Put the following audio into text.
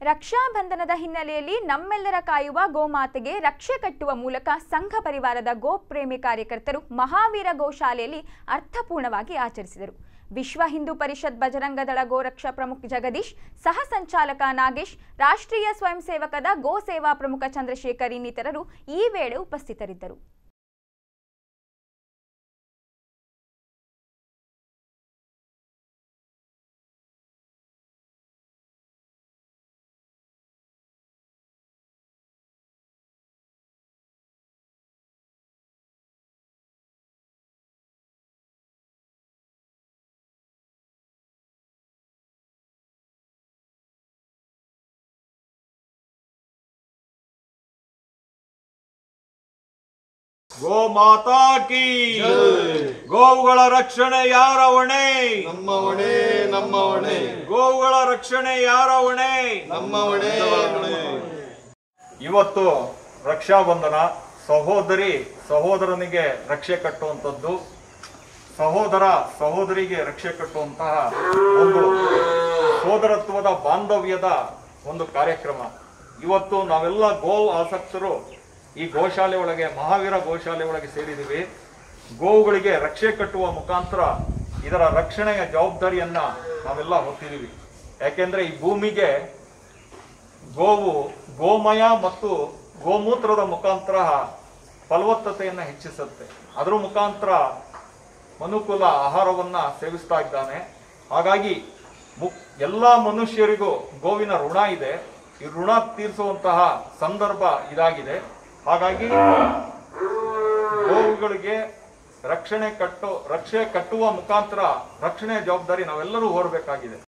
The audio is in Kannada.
ರಕ್ಷಾಬಂಧನದ ಹಿನ್ನೆಲೆಯಲ್ಲಿ ನಮ್ಮೆಲ್ಲರ ಕಾಯುವ ಗೋಮಾತೆಗೆ ರಕ್ಷೆ ಕಟ್ಟುವ ಮೂಲಕ ಸಂಘ ಪರಿವಾರದ ಗೋಪ್ರೇಮಿ ಕಾರ್ಯಕರ್ತರು ಮಹಾವೀರ ಗೋಶಾಲೆಯಲ್ಲಿ ಅರ್ಥಪೂರ್ಣವಾಗಿ ಆಚರಿಸಿದರು ವಿಶ್ವ ಹಿಂದೂ ಪರಿಷತ್ ಬಜರಂಗ ದಳ ಗೋರಕ್ಷಾ ಪ್ರಮುಖ ಜಗದೀಶ್ ಸಹ ಸಂಚಾಲಕ ನಾಗೇಶ್ ರಾಷ್ಟ್ರೀಯ ಸ್ವಯಂ ಸೇವಕದ ಗೋ ಸೇವಾ ಪ್ರಮುಖ ಚಂದ್ರಶೇಖರ್ ಇನ್ನಿತರರು ಈ ವೇಳೆ ಉಪಸ್ಥಿತರಿದ್ದರು ಗೋ ಮಾತಾ ಕಿ ಗೋವುಗಳ ರಕ್ಷಣೆ ಯಾರ ಹೊಣೆ ನಮ್ಮ ಹೊಣೆ ನಮ್ಮ ಹೊಣೆ ಗೋವುಗಳ ರಕ್ಷಣೆ ಯಾರ ಹೊಣೆ ನಮ್ಮ ಹೊಣೆ ಇವತ್ತು ರಕ್ಷಾಬಂಧನ ಸಹೋದರಿ ಸಹೋದರನಿಗೆ ರಕ್ಷೆ ಕಟ್ಟುವಂಥದ್ದು ಸಹೋದರ ಸಹೋದರಿಗೆ ರಕ್ಷೆ ಕಟ್ಟುವಂತಹ ಒಂದು ಸೋದರತ್ವದ ಬಾಂಧವ್ಯದ ಒಂದು ಕಾರ್ಯಕ್ರಮ ಇವತ್ತು ನಾವೆಲ್ಲ ಗೋ ಆಸಕ್ತರು ಈ ಗೋಶಾಲೆ ಒಳಗೆ ಮಹಾವೀರ ಗೋಶಾಲೆ ಒಳಗೆ ಸೇರಿದ್ದೀವಿ ಗೋವುಗಳಿಗೆ ರಕ್ಷೆ ಕಟ್ಟುವ ಮುಖಾಂತರ ಇದರ ರಕ್ಷಣೆಯ ಜವಾಬ್ದಾರಿಯನ್ನ ನಾವೆಲ್ಲ ಹೊತ್ತಿದ್ದೀವಿ ಯಾಕೆಂದ್ರೆ ಈ ಭೂಮಿಗೆ ಗೋವು ಗೋಮಯ ಮತ್ತು ಗೋಮೂತ್ರದ ಮುಖಾಂತರ ಫಲವತ್ತತೆಯನ್ನ ಹೆಚ್ಚಿಸುತ್ತೆ ಅದರ ಮುಖಾಂತರ ಮನುಕುಲ ಆಹಾರವನ್ನ ಸೇವಿಸ್ತಾ ಇದ್ದಾನೆ ಹಾಗಾಗಿ ಮು- ಎಲ್ಲಾ ಮನುಷ್ಯರಿಗೂ ಗೋವಿನ ಋಣ ಇದೆ ಈ ಋಣ ತೀರಿಸುವಂತಹ ಸಂದರ್ಭ ಇದಾಗಿದೆ ಹಾಗಾಗಿ ಗೋವುಗಳಿಗೆ ರಕ್ಷಣೆ ಕಟ್ಟು ರಕ್ಷೆ ಕಟ್ಟುವ ಮುಖಾಂತರ ರಕ್ಷಣೆಯ ಜವಾಬ್ದಾರಿ ನಾವೆಲ್ಲರೂ ಹೊರಬೇಕಾಗಿದೆ